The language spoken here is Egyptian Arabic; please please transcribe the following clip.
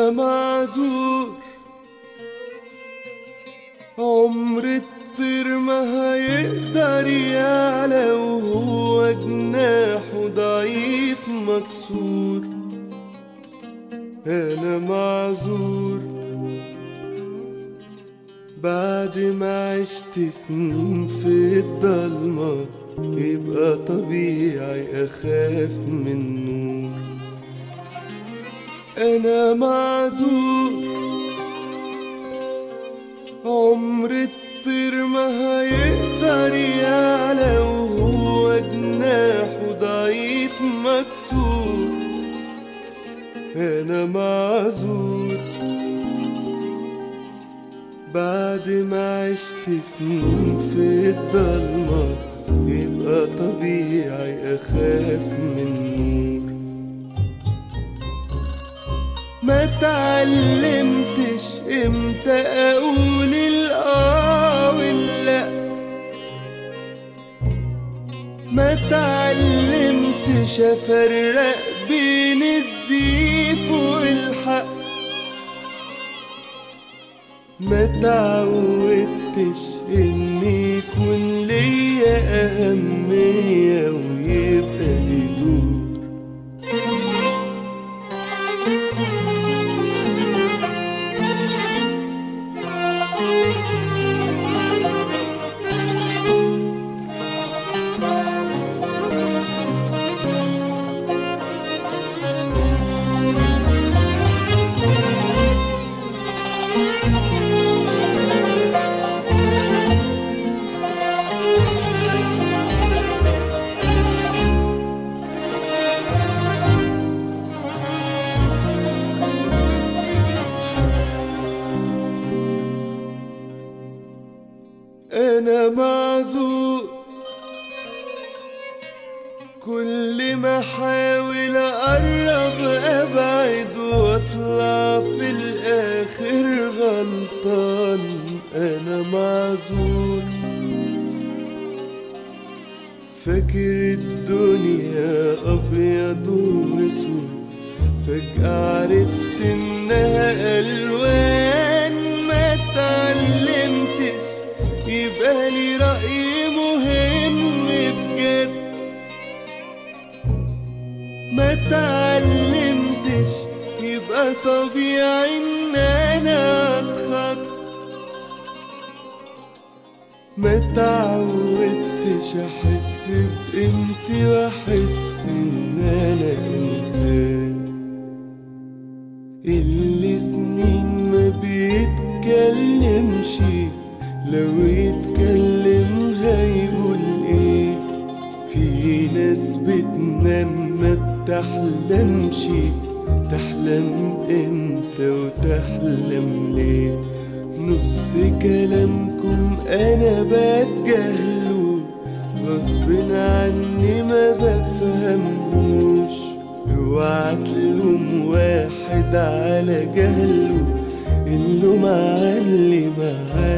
انا معذور عمر الطير ما هيقدر يعلى وهو جناحه ضعيف مكسور انا معذور بعد ما عشت سنين في الضلمة يبقى طبيعي أخاف من النور أنا معذور عمر الطير ما هيقدر يعلى وهو جناحه ضعيف مكسور أنا معذور بعد ما عشت سنين في الضلمة يبقى طبيعي أخاف من النور ما تعلمتش امتى اقول الاه واللا ما تعلمتش افرق بين الزيف والحق ما تعودتش ان يكون ليا اهمية ويبقى لي دور انا معذور كل ما احاول اقرب ابعد واطلع في الاخر غلطان انا معذور فاكر الدنيا ابيض واسود فجأة عرفت انها الوان ما اتعلمتش يبقى لي رأي مهم بجد ما تعلمتش يبقى طبيعي ان انا اتخط ما تعودتش احس بقيمتي واحس ان انا انسان اللي سنين ما بيتكلمش لو يتكلم هيقول ايه في ناس بتنام ما بتحلمش تحلم امتى وتحلم ليه نص كلامكم انا بتجاهله غصب عني ما بفهموش اوعى تلوم واحد على جهله اللوم علي معاه